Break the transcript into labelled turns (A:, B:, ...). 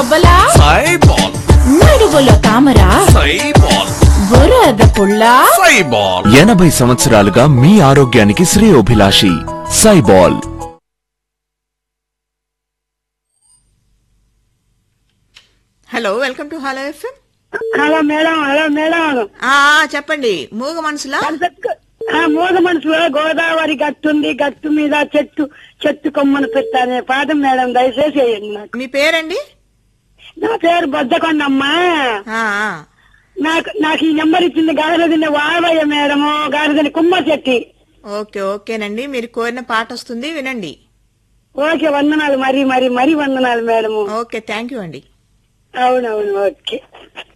A: బొబ్బలా
B: సైబాల్
A: నడువులో తామరా
B: సైబాల్
A: బురద పుల్ల
B: సైబాల్
C: ఎనభై సంవత్సరాలుగా మీ ఆరోగ్యానికి శ్రేయోభిలాషి సైబాల్
D: hello welcome to hello FM
E: hello madam hello madam
D: ఆ చెప్పండి మూగ మనసులా
E: కనసత్కు- ఆ మూగ మనసులో గోదావరి గట్టుంది గట్టు మీద చెట్టు చెట్టు కొమ్మను పెట్టానే పాదం మేడం దయచేసి వేయండి నాకు
D: మీ పేరండి
E: నా పేరు బొద్దకొండమ్మా
D: ఆ, ఆ.
E: నాకు నాకు ఈ నెంబర్ ఇచ్చింది గారదిని వాడవయ్య మేడము గారదిని కుమ్మ చెట్టి
D: ఓకే ఓకేనండి మీరు కోరిన పాట వస్తుంది వినండి
E: ఓకే వందనాలు మరి మరి మరి వందనాలు మేడము
D: ఓకే థ్యాంక్ యూ అండి
E: అవునవును ఓకే